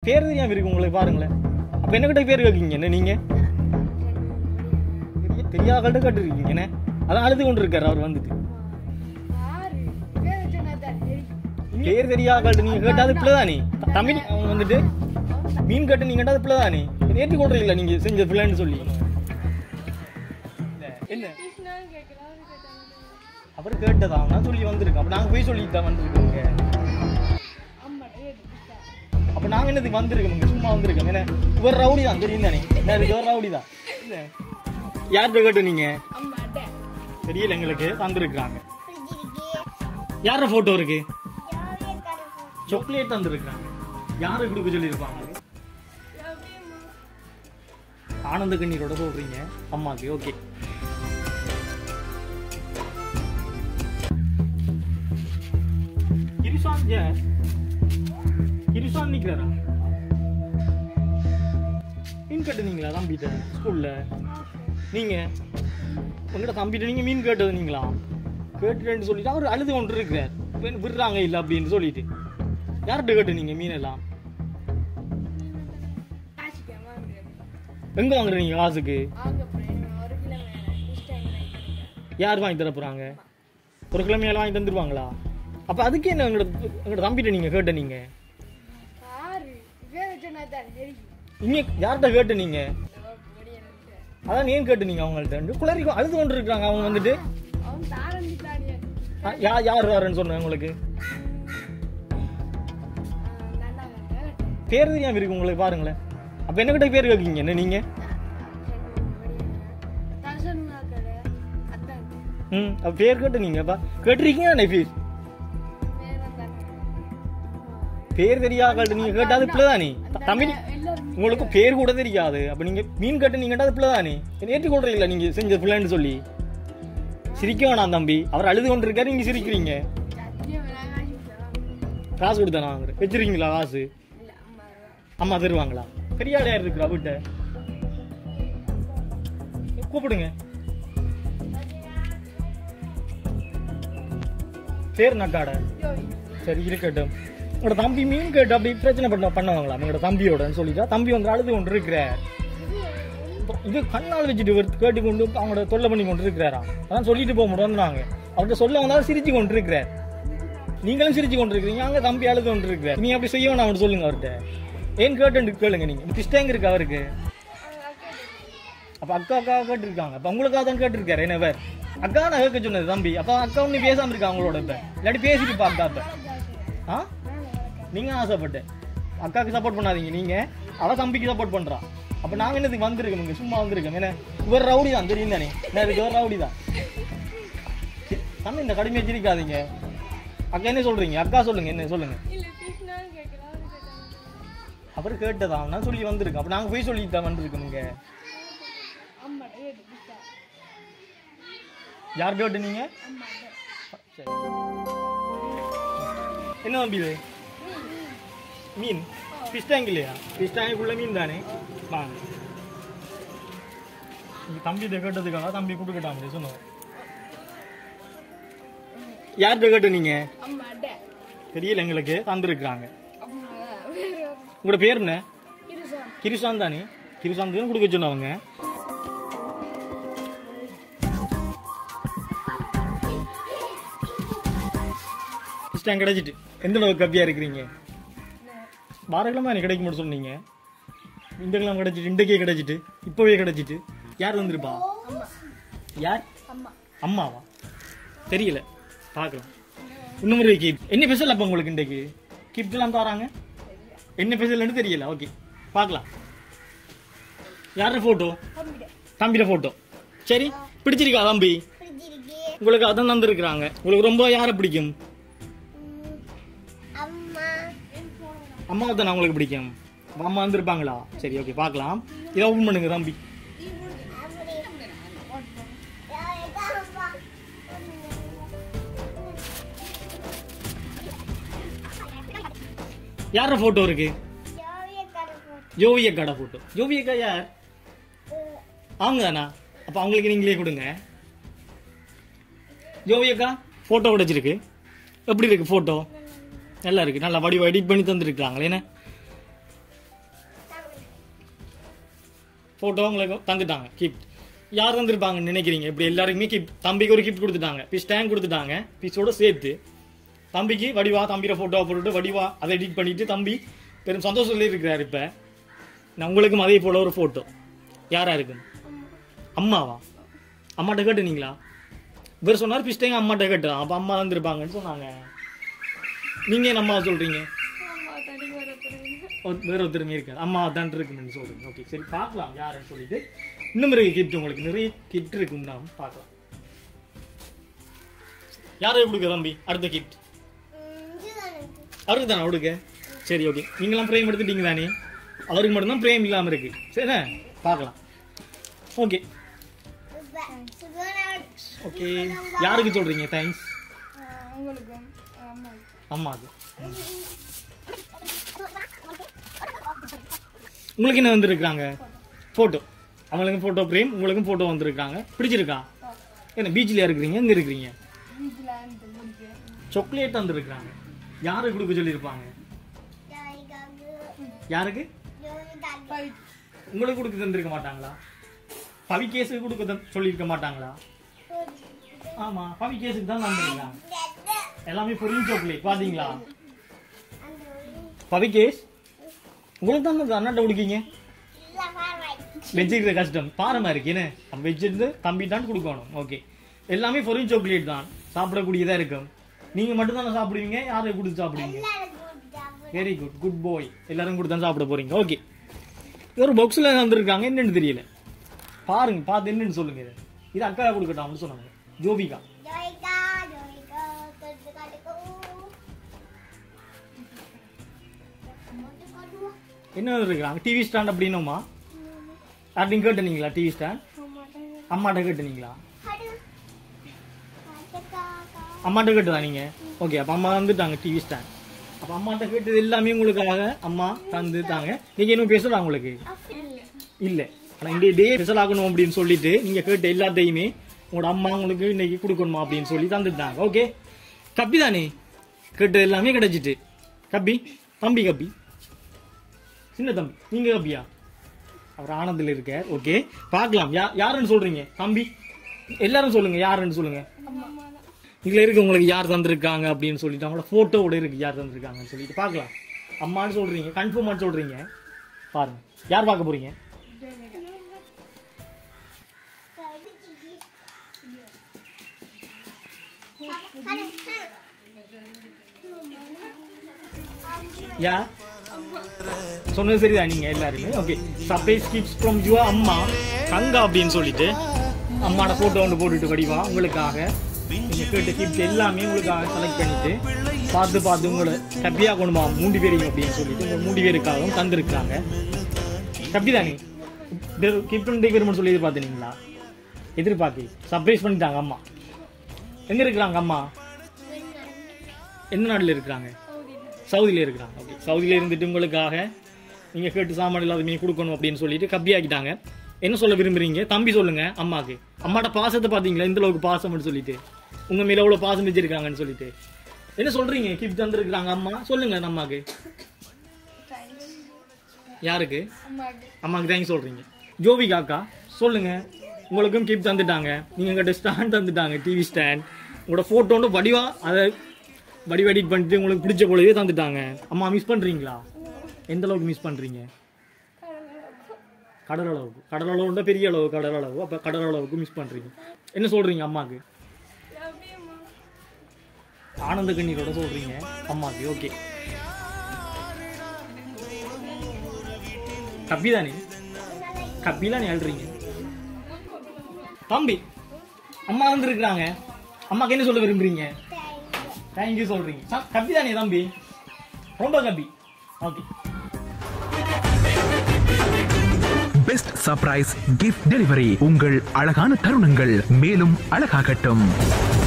பேர் தெரியாம இருக்கு உங்களுக்கு பாருங்களேன் அப்ப என்ன கிட்ட பேர் கேட்கீங்க என்ன நீங்க பெரிய தெரியாத கேட்டு இருக்கீங்க என்ன அதான் அழுது கொண்டு இருக்காரு அவர் வந்துட்டு ஆறு பேர் சொன்னாதான் தெரியும் பேர் தெரியாத நீங்க கேட்டாது பிள்ளைதானே தமிழ் அவங்க வந்துட்டு மீன் கட்டு நீங்க கேட்டாது பிள்ளைதானே ஏற்றி கொண்டுறீங்களா நீங்க செஞ்ச பிள்ளைன்னு சொல்லி என்ன கிருஷ்ணான்னு கேட்கலாம் கேட்டாங்க அவர் கேட்டதா நான் சொல்லி வந்திருக்கேன் அப்ப நாங்க போய் சொல்லிட்டு தான் வந்திருக்கோங்க அம்மா ஏது கிருஷ்ணா அப்ப நாங்க என்னதுக்கு வந்திருக்கோம் சும்மா வந்திருக்கோம் என்ன இவர் ரவுடி தான் தெரியும் தானே என்ன இருக்கு இவர் ரவுடி தான் இல்ல யார்கிட்ட கேட்டு நீங்க அம்மா அட்டை தெரியல எங்களுக்கு வந்திருக்காங்க யார போட்டோ இருக்கு சாக்லேட் தந்திருக்காங்க யாரு கொடுக்க சொல்லியிருப்பாங்க ஆனந்த கண்ணீரோட சொல்றீங்க அம்மாக்கு ஓகே கிரிசான் ஜே கிரிசான் நிக்கிறாரா மீன் கட்டுனீங்களா தம்பிட்ட ஸ்கூல்ல நீங்க உங்கள்கிட்ட தம்பிட்ட நீங்க மீன் கேட்டது நீங்களா கேட்டுட்டேன்னு சொல்லிட்டு அவர் அழுது கொண்டு இருக்கிறார் இப்ப என்ன விடுறாங்க இல்ல அப்படின்னு சொல்லிட்டு யார்கிட்ட கேட்டு நீங்க மீன் எல்லாம் காசிக்காம வாங்குறேன் எங்க வாங்குறீங்க காசுக்கு அவங்க அப்புறம் ஒரு கிலோ வேணும் கிருஷ்ணா யார் வாங்கி தர போறாங்க ஒரு கிழமையால வாங்கி தந்துருவாங்களா அப்ப அதுக்கு என்ன எங்களோட எங்களோட தம்பிட்ட நீங்க கேட்ட நீங்க ஆறு பேர் சொன்னாதான் தெரியும் இங்க யார்கிட்ட கேட்டு நீங்க ஓடி எனக்கு அதான் ஏன் கேட்டு நீங்க அவங்கள்ட்ட குளறி அழுது கொண்டு இருக்காங்க அவங்க வந்துட்டு அவன் தாரண்டித்தானே ஆ, யா யார் யாருன்னு சொன்னேன் உங்களுக்கு நன்னாங்க பேர் தெரியாம இருக்கு உங்களுக்கு பாருங்களேன் அப்ப என்ன கிட்ட பேர் கேட்கீங்க என்ன நீங்க தசனுமா கடை அத்தான் ம் அப்ப பேர் கேட்டு நீங்க அப்ப கேட்டிருக்கீங்க என்ன பேர் வேற தான் பேர் தெரியாத நீங்க கேட்டாது பிள்ளைதானே தமிழ் எல்லாரும் உங்களுக்கு பேர் கூட தெரியாது அப்ப நீங்க மீன் கட்டு நீங்க கேட்டாது பிள்ளைதானே ஏற்றி கொள்றீங்களா நீங்க செஞ்ச பிள்ளைன்னு சொல்லி சிரிக்க வேணாம் தம்பி அவர் அழுது கொண்டு இருக்காரு நீங்க சிரிக்கிறீங்க சத்தியம் வேணாம் காசு காசு கொடுத்தா நான் வாங்குறேன் வச்சிருக்கீங்களா காசு இல்ல அம்மா அம்மா தருவாங்களா பெரிய ஆள் யார் இருக்கிறா வீட்ட கூப்பிடுங்க பேர் நக்காட யோகி சரி இருக்கட்டும் உங்களோட தம்பி மீன் கேட்டு அப்படி பிரச்சனை பண்ண பண்ணுவாங்களா உங்களோட தம்பியோடன்னு சொல்லிட்டா தம்பி வந்து அழுது கொண்டு இருக்கிறார் இது கண்ணால் வச்சுட்டு இவர் கேட்டு கொண்டு அவங்களோட தொல்லை பண்ணி கொண்டு இருக்கிறாராம் அதான் சொல்லிட்டு போக முடியாதுனாங்க அவர்கிட்ட சொல்ல வந்தாலும் சிரிச்சு கொண்டு இருக்கிறார் நீங்களும் சிரிச்சு கொண்டு இருக்கிறீங்க அங்க தம்பி அழுது கொண்டு இருக்கிறார் நீங்க அப்படி செய்ய வேணாம் அவர்கிட்ட சொல்லுங்க அவர்கிட்ட ஏன் கேட்டு கேளுங்க நீங்க கிறிஸ்டேங்க இருக்கு அவருக்கு அப்ப அக்கா அக்கா கேட்டிருக்காங்க அப்ப உங்களுக்காக தான் கேட்டிருக்காரு என்ன பேர் அக்கா நான் கேட்க சொன்னது தம்பி அப்ப அக்கா ஒண்ணு பேசாம இருக்கா அவங்களோட இப்ப இல்லாட்டி பேசிட்டு பா அக்கா இப்ப ஆ நீங்க ஆசைப்பட்டு அக்காக்கு சப்போர்ட் பண்ணாதீங்க நீங்க அவ தம்பிக்கு சப்போர்ட் பண்றா அப்ப நாங்க என்னதுக்கு வந்திருக்கோம் இங்க சும்மா வந்திருக்கோம் என்ன இவர் ரவுடி தான் தெரியும் தானே என்ன இருக்கு இவர் ரவுடி தான் தம்பி இந்த கடுமையை சிரிக்காதீங்க அக்கா என்ன சொல்றீங்க அக்கா சொல்லுங்க என்ன சொல்லுங்க இல்ல கிருஷ்ணான்னு கேட்கலாம் கேட்டாங்க அவர் கேட்டதா நான் சொல்லி வந்திருக்கோம் அப்ப நாங்க போய் சொல்லிட்டு தான் வந்திருக்கோம் இங்க அம்மா ஏது கிருஷ்ணா யார் கேட்டு நீங்க அம்மா அட்டை சரி. என்ன தம்பி இது மீன் ஃபிஷ் டேங்க் இல்லையா ஃபிஷ் டேங்குள்ள மீன் தானே வாங்க இங்க தம்பி இதை கேட்டதுக்காக தம்பி கொடுக்கட்டா அப்படி சொன்னோம் யார்கிட்ட கேட்டு நீங்க அம்மா அட்டை தெரியல எங்களுக்கு தந்துருக்குறாங்க அம்மா வேற உங்களோட பேர் என்ன இருசா கிருஷாந்த் தானே கிருஷாந்த் தான் கொடுக்க சொன்னவங்க ஃபிஷ் டேங்க் கிடைச்சிட்டு எந்த அளவுக்கு கப்பியா இருக்கிறீங்க வாரக்கிழமை எனக்கு கிடைக்க மட்டும் சொன்னீங்க இந்த கிழமை கிடைச்சிட்டு இன்றைக்கே கிடைச்சிட்டு இப்போவே கிடைச்சிட்டு யார் வந்திருப்பா அம்மா யார் அம்மா அம்மாவா தெரியல பார்க்கலாம் இன்னும் ஒரு கீப் என்ன ஸ்பெஷல் அப்போ உங்களுக்கு இன்றைக்கு கிஃப்ட் எல்லாம் தராங்க என்ன ஸ்பெஷல்னு தெரியல ஓகே பார்க்கலாம் யார போட்டோ தம்பிட தம்பிட போட்டோ சரி பிடிச்சிருக்கா தம்பி உங்களுக்கு அதான் தந்துருக்குறாங்க உங்களுக்கு ரொம்ப யாரை பிடிக்கும் அம்மா அம்மாவை தான் உங்களுக்கு பிடிக்கும் அப்ப அம்மா வந்திருப்பாங்களா சரி ஓகே பார்க்கலாம் இதை ஓப்பன் பண்ணுங்க தம்பி யார போட்டோ இருக்கு ஜோவிய கடை போட்டோ ஜோவியக்கா யார் அவங்க தானா அப்ப அவங்களுக்கு நீங்களே கொடுங்க ஜோவியக்கா போட்டோ கிடைச்சிருக்கு எப்படி இருக்கு போட்டோ நல்லா இருக்கு நல்லா வடிவ எடிட் பண்ணி தந்துருக்காங்களே என்ன ஃபோட்டோ உங்களுக்கு தந்துட்டாங்க கிஃப்ட் யார் தந்திருப்பாங்கன்னு நினைக்கிறீங்க இப்படி எல்லாருக்குமே கிஃப்ட் தம்பிக்கு ஒரு கிஃப்ட் கொடுத்துட்டாங்க பீஸ் டேங்க் கொடுத்துட்டாங்க பீஸோட சேர்த்து தம்பிக்கு வடிவா தம்பியோட ஃபோட்டோ போட்டுட்டு வடிவா அதை எடிட் பண்ணிட்டு தம்பி பெரும் சந்தோஷத்துல இருக்கிறார் இப்போ நான் உங்களுக்கும் அதே போல ஒரு ஃபோட்டோ யாரா இருக்கும் அம்மாவா அம்மாட்ட கேட்டுனீங்களா இவர் சொன்னார் பிஸ்டேங்க அம்மாட்ட கேட்டு அப்போ அம்மா தந்திருப்பாங்கன்னு சொன்னாங்க நீங்க என்ன அம்மா சொல்றீங்க அம்மா தனி வர பிறகு ஒரு- வேற ஒருத்தருமே இருக்காது அம்மா தான் இருக்குன்னு சொல்றீங்க ஓகே சரி பார்க்கலாம் யாருன்னு சொல்லிட்டு இன்னும் இருக்கு கிஃப்ட் உங்களுக்கு நிறைய கிஃப்ட் இருக்கும் நாம் பார்க்கலாம் யாருக்கு கொடுக்க தம்பி அடுத்த கிஃப்ட் அவருக்கு தானே கொடுக்க சரி ஓகே நீங்களாம் பிரேம் எடுத்துட்டீங்க தானே அவருக்கு மட்டும்தான் பிரேம் இல்லாமல் இருக்கு சரி பார்க்கலாம் ஓகே ஓகே யாருக்கு சொல்றீங்க தேங்க்ஸ் உங்களுக்கும் அம்மா அம்மாவுக்கு உங்களுக்கு என்ன வந்திருக்காங்க ஃபோட்டோ அவங்களுக்கு ஃபோட்டோ பிரேம் உங்களுக்கும் ஃபோட்டோ வந்திருக்காங்க பிடிச்சிருக்கா என்ன பீச்சில் இருக்கிறீங்க எங்கே இருக்கிறீங்க வீட்டில் அந்த முடிக்க சாக்லேட் வந்திருக்காங்க யாருக்கு கொடுக்க சொல்லியிருப்பாங்க யாருக்கு ஃபைட் உங்களுக்கு கொடுக்க தந்திருக்க மாட்டாங்களா பவி கேஸுக்கு கொடுக்க தந்- சொல்லியிருக்க மாட்டாங்களா ஆமா பவி கேஸுக்கு தான் தந்திருக்காங்க எல்லாமே பொரியல் சாக்லேட் பாத்தீங்களா பவி கேஸ் உங்களுக்கு தான் அண்ணாட்ட கொடுக்கீங்க வச்சுக்கிற கஷ்டம் பாரமா இருக்கு என்ன வச்சிருந்து தம்பி தான் கொடுக்கணும் ஓகே எல்லாமே பொரியல் சாக்லேட் தான் சாப்பிடக்கூடியதா இருக்கும் நீங்க மட்டும் தானே சாப்பிடுவீங்க யாரை கொடுத்து சாப்பிடுவீங்க வெரி குட் குட் பாய் எல்லாரும் கொடுத்து தான் சாப்பிட போறீங்க ஓகே ஒரு பாக்ஸ்ல வந்திருக்காங்க என்னன்னு தெரியல பாருங்க பார்த்து என்னன்னு சொல்லுங்க இது இது அக்கா கொடுக்கட்டும் அப்படின்னு சொன்னாங்க ஜோபிகா என்ன இருக்காங்க டிவி ஸ்டாண்ட் அப்படின்னுமா அப்படின்னு கேட்டுனீங்களா டிவி ஸ்டாண்ட் அம்மாட்ட கேட்டுனீங்களா அம்மாட்ட கேட்டுதா நீங்க ஓகே அப்ப அம்மா வந்துட்டாங்க டிவி ஸ்டாண்ட் அப்ப அம்மாட்ட கேட்டது எல்லாமே உங்களுக்காக அம்மா தந்துட்டாங்க நீங்க இன்னும் பேசலாம் உங்களுக்கு இல்ல ஆனா இந்த டே ஸ்பெஷல் ஆகணும் அப்படின்னு சொல்லிட்டு நீங்க கேட்ட எல்லாத்தையுமே உங்களோட அம்மா உங்களுக்கு இன்னைக்கு கொடுக்கணுமா அப்படின்னு சொல்லி தந்துட்டாங்க ஓகே கப்பி தானே கேட்டது எல்லாமே கிடைச்சிட்டு கப்பி தம்பி கப்பி சின்ன தம்பி நீங்க கப்பியா அவர் ஆனந்தில் இருக்கார் ஓகே பார்க்கலாம் யா யாருன்னு சொல்றீங்க தம்பி எல்லாரும் சொல்லுங்க யாருன்னு சொல்லுங்க இதுல இருக்கு உங்களுக்கு யார் தந்திருக்காங்க அப்படின்னு சொல்லிட்டு அவங்களோட போட்டோவோட இருக்கு யார் தந்திருக்காங்கன்னு சொல்லிட்டு பார்க்கலாம் அம்மான்னு சொல்றீங்க கன்ஃபார்மான்னு சொல்றீங்க பாருங்க யார் பார்க்க போறீங்க யா சொன்னது சரிதான் நீங்க எல்லாருமே okay surprise gifts from your amma Ganga அப்படின்னு சொல்லிட்டு அம்மாட போட்டோ ஒன்று போட்டுட்டு வடிவா உங்களுக்காக நீங்க கேட்ட கிப்ஸ் எல்லாமே உங்களுக்காக செலக்ட் பண்ணிட்டு பார்த்து பார்த்து உங்களை ஹாப்பியாக கொண்டு வா மூன்று பேரையும் அப்படின்னு சொல்லிட்டு உங்க மூன்று பேருக்காகவும் தந்திருக்காங்க ஹாப்பி தானே கிஃப்ட் டேக்கர்மெண்ட் சொல்லி எதிர்பார்த்தீங்களா எதிர்பார்த்து சர்ப்ரைஸ் பண்ணிட்டாங்க அம்மா எங்க இருக்கிறாங்க அம்மா எந்த நாட்டில் இருக்கிறாங்க சவுதியில் இருக்கிறாங்க ஓகே சவுதியில் இருந்துட்டு உங்களுக்காக நீங்கள் கேட்டு சாமான் எல்லாத்தையுமே கொடுக்கணும் அப்படின்னு சொல்லிட்டு கப்பி ஆக்கிட்டாங்க என்ன சொல்ல விரும்புறீங்க தம்பி சொல்லுங்க அம்மாக்கு அம்மாட்ட பாசத்தை பார்த்தீங்களா இந்த அளவுக்கு பாசம்னு சொல்லிட்டு உங்க மேல எவ்வளவு பாசம் வச்சிருக்காங்கன்னு சொல்லிட்டு என்ன சொல்றீங்க கிஃப்ட் தந்துருக்காங்க அம்மா சொல்லுங்க அந்த அம்மாக்கு யாருக்கு அம்மாக்கு அம்மாக்கு தேங்க்ஸ் சொல்றீங்க ஜோவிகா அக்கா சொல்லுங்க உங்களுக்கும் கிஃப்ட் தந்துட்டாங்க நீங்க கிட்ட ஸ்டாண்ட் தந்துட்டாங்க டிவி ஸ்டாண்ட் உங்களோட போட்டோன்னு வடிவா அதை வடிவ எடிட் பண்ணிட்டு உங்களுக்கு பிடிச்ச போலவே தந்துட்டாங்க அம்மா மிஸ் பண்றீங்களா எந்த அளவுக்கு மிஸ் பண்றீங்க கடல் அளவுக்கு கடல் அளவுண்டா பெரிய அளவு கடல் அளவு அப்ப கடல் அளவுக்கு மிஸ் பண்றீங்க என்ன சொல்றீங்க அம்மாக்கு ஆனந்த கண்ணீரோட சொல்றீங்க அம்மாக்கு ஓகே கப்பிதானே கப்பிலாம் நீ அழுறீங்க தம்பி அம்மா வந்திருக்கிறாங்க அம்மாக்கு என்ன சொல்ல விரும்புறீங்க தேங்க்யூ சொல்றீங்க ச- கப்பி தானே தம்பி ரொம்ப happy okay best surprise gift delivery உங்கள் அழகான தருணங்கள் மேலும் அழகாகட்டும்